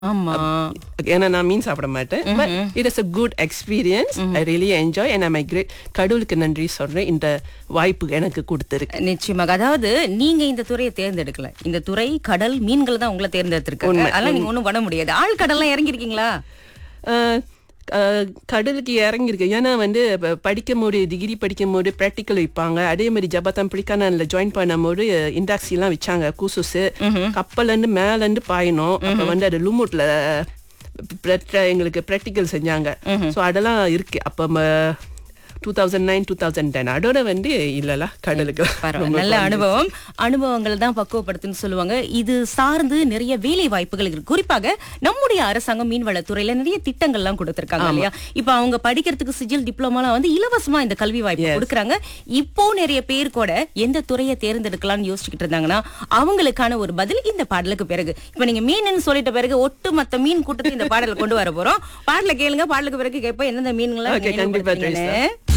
ஆமா ஏன்னா நான் மீன் சாப்பிட மாட்டேன் but it is a good experience I really enjoy and I great கடவுளுக்கு நன்றி சொல்றேன் இந்த வாய்ப்பு எனக்கு கொடுத்துருக்கு நிச்சயமாக அதாவது நீங்க இந்த துறையை தேர்ந்தெடுக்கல இந்த துறை கடல் மீன்கள் தான் உங்களை தேர்ந்தெடுத்திருக்காங்க அதெல்லாம் நீங்க ஒண்ணும் பண்ண முடியாது ஆள் கடல்லாம் இறங்கி இருக்கீங்களா அஹ், அஹ், கடலுக்கு இறங்கியிருக்கு ஏன்னா வந்து ப- படிக்கும் போது டிகிரி படிக்கும் போது ப்ராக்டிக்கல் வைப்பாங்க அதே மாதிரி ஜபத்தம் பிடிக்கான ஜாயின் பண்ணும் போது இண்டாக்சி எல்லாம் வச்சாங்க கூசுசு கப்பல்ல இருந்து மேல இருந்து பாயணும் அப்ப வந்து அது லுமுட்ல எங்களுக்கு ப்ராக்டிக்கல் செஞ்சாங்க ஸோ அதெல்லாம் இருக்கு அப்ப two thousand nine two thousand ten அதோட வந்து இல்லல கடலுக்கு பரவாயில்ல நல்ல அனுபவம் அனுபவங்கள் தான் பக்குவப்படுத்துன்னு சொல்லுவாங்க இது சார்ந்து நிறைய வேலை வாய்ப்புகள் இருக்கு குறிப்பாக நம்முடைய அரசாங்கம் மீன்வளத்துறையில நிறைய திட்டங்கள்லாம் கொடுத்திருக்காங்க இல்லையா இப்ப அவங்க படிக்கிறதுக்கு சிஜில் டிப்ளமாலாம் வந்து இலவசமா இந்த கல்வி வாய்ப்பு கொடுக்கறாங்க இப்போ நிறைய பேர் கூட எந்த துறையை தேர்ந்தெடுக்கலாம்னு யோசிச்சுக்கிட்டு இருந்தாங்கன்னா அவங்களுக்கான ஒரு பதில் இந்த பாடலுக்கு பிறகு இப்ப நீங்க மீன் சொல்லிட்ட பிறகு ஒட்டு மொத்த மீன் கூட்டத்தை இந்த பாடல கொண்டு வர போறோம் பாடல கேளுங்க பாடலுக்கு பிறகு கேட்போம் எந்தெந்த மீன்கள்லாம் Okay, நீங்க கண்டிப்பா, நினைவுபடுத்துறீங்கன்னு.